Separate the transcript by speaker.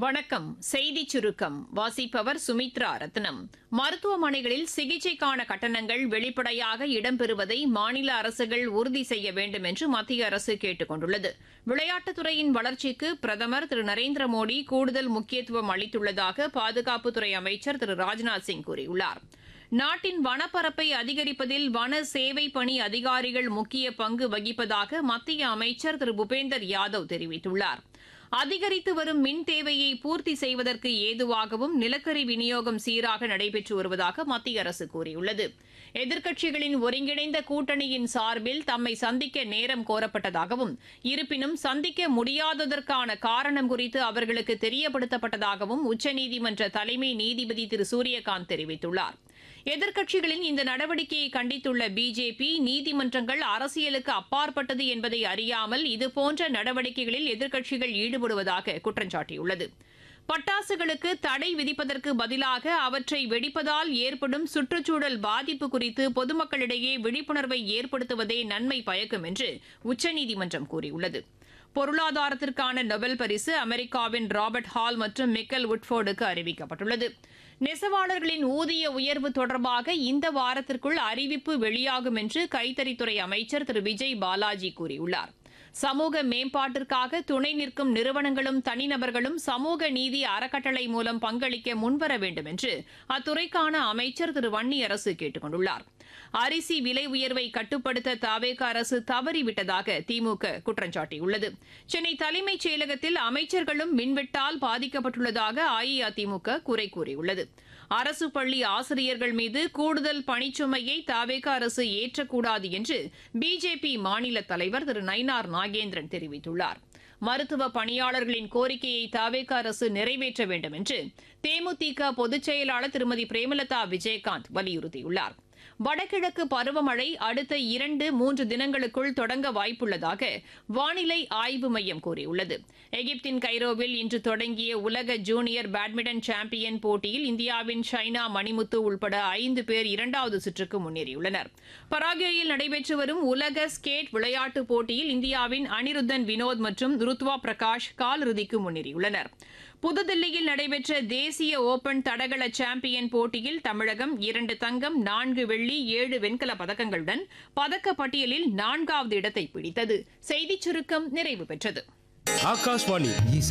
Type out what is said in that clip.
Speaker 1: வணக்கம் செய்திச் சுருக்கம் வாசிப்பவர் சுமித்ரா ரத்னம் மருத்துவமனைகளில் சிகிச்சைக்கான கட்டணங்கள் வெளிப்படையாக இடம்பெறுவதை மாநில அரசுகள் உறுதி செய்ய வேண்டும் என்று மத்திய அரசு கேட்டுக் கொண்டுள்ளது விளையாட்டுத்துறையின் வளர்ச்சிக்கு பிரதமர் திரு நரேந்திர மோடி கூடுதல் முக்கியத்துவம் அளித்துள்ளதாக பாதுகாப்புத்துறை அமைச்சர் திரு ராஜ்நாத் சிங் கூறியுள்ளார் நாட்டின் வனப்பரப்பை அதிகரிப்பதில் வன சேவை பணி அதிகாரிகள் முக்கிய பங்கு வகிப்பதாக மத்திய அமைச்சர் திரு பூபேந்தர் யாதவ் தெரிவித்துள்ளார் அதிகரித்து வரும் மின் தேவையை பூர்த்தி செய்வதற்கு ஏதுவாகவும் நிலக்கரி விநியோகம் சீராக நடைபெற்று வருவதாக மத்திய அரசு கூறியுள்ளது எதிர்க்கட்சிகளின் ஒருங்கிணைந்த கூட்டணியின் சார்பில் தம்மை சந்திக்க நேரம் கோரப்பட்டதாகவும் இருப்பினும் சந்திக்க முடியாததற்கான காரணம் குறித்து அவர்களுக்கு தெரியப்படுத்தப்பட்டதாகவும் உச்சநீதிமன்ற தலைமை நீதிபதி திரு சூரியகாந்த் தெரிவித்துள்ளார் எதிர்க்கட்சிகளின் இந்த நடவடிக்கையை கண்டித்துள்ள பிஜேபி நீதிமன்றங்கள் அரசியலுக்கு அப்பாற்பட்டது என்பதை அறியாமல் இதுபோன்ற நடவடிக்கைகளில் எதிர்க்கட்சிகள் ஈடுபடுவதாக குற்றம் சாட்டியுள்ளது பட்டாசுகளுக்கு தடை விதிப்பதற்கு பதிலாக அவற்றை வெடிப்பதால் ஏற்படும் சுற்றுச்சூழல் பாதிப்பு குறித்து பொதுமக்களிடையே விழிப்புணர்வை ஏற்படுத்துவதே நன்மை பயக்கும் என்று உச்சநீதிமன்றம் கூறியுள்ளது பொருளாதாரத்திற்கான நொபல் பரிசு அமெரிக்காவின் ராபர்ட் ஹால் மற்றும் மிக்கல் உட்ஃபோர்டுக்கு அறிவிக்கப்பட்டுள்ளது நெசவாளர்களின் ஊதிய உயர்வு தொடர்பாக இந்த வாரத்திற்குள் அறிவிப்பு வெளியாகும் என்று கைத்தறித்துறை அமைச்சர் திரு விஜய் பாலாஜி கூறியுள்ளார் சமூக மேம்பாட்டிற்காக துணை நிற்கும் நிறுவனங்களும் தனிநபர்களும் சமூக நீதி அறக்கட்டளை மூலம் பங்களிக்க முன்வர வேண்டும் என்று அத்துறைக்கான அமைச்சர் திரு வன்னியரசு கேட்டுக் கொண்டுள்ளார் அரிசி விலை உயர்வை கட்டுப்படுத்த தாவேக அரசு தவறிவிட்டதாக திமுக குற்றம் சாட்டியுள்ளது சென்னை தலைமைச் செயலகத்தில் அமைச்சர்களும் மின்வெட்டால் பாதிக்கப்பட்டுள்ளதாக அஇஅதிமுக குறை கூறியுள்ளது அரசு பள்ளி ஆசிரியர்கள் மீது கூடுதல் பணிச்சுமையை தாவேக அரசு ஏற்றக்கூடாது என்று பிஜேபி மாநில தலைவர் திரு நயினார் நாகேந்திரன் தெரிவித்துள்ளார் மருத்துவ பணியாளர்களின் கோரிக்கையை தாவேக அரசு நிறைவேற்ற வேண்டும் என்று தேமுதிக பொதுச் செயலாளர் திருமதி பிரேமலதா விஜயகாந்த் வலியுறுத்தியுள்ளார் வடகிழக்கு பருவமழை அடுத்த இரண்டு மூன்று தினங்களுக்குள் தொடங்க வாய்ப்புள்ளதாக வானிலை ஆய்வு மையம் கூறியுள்ளது எகிப்தின் கைரோவில் இன்று தொடங்கிய உலக ஜூனியர் பேட்மிண்டன் சாம்பியன் போட்டியில் இந்தியாவின் ஷைனா மணிமுத்து உள்பட ஐந்து பேர் இரண்டாவது சுற்றுக்கு முன்னேறியுள்ளனர் பராகுவேயில் நடைபெற்று வரும் உலக ஸ்கேட் விளையாட்டுப் போட்டியில் இந்தியாவின் அனிருத்தன் வினோத் மற்றும் ருத்வா பிரகாஷ் காலிறுதிக்கு முன்னேறியுள்ளனர் புதுதில்லியில் நடைபெற்ற தேசிய ஓபன் தடகள சாம்பியன் போட்டியில் தமிழகம் இரண்டு தங்கம் நான்கு வெள்ளி ஏழு வெண்கல பதக்கங்களுடன் பதக்கப்பட்டியலில் நான்காவது இடத்தை பிடித்தது செய்திச் சுருக்கம் நிறைவு பெற்றது
Speaker 2: ஆகாஷ்வாணி
Speaker 3: இசை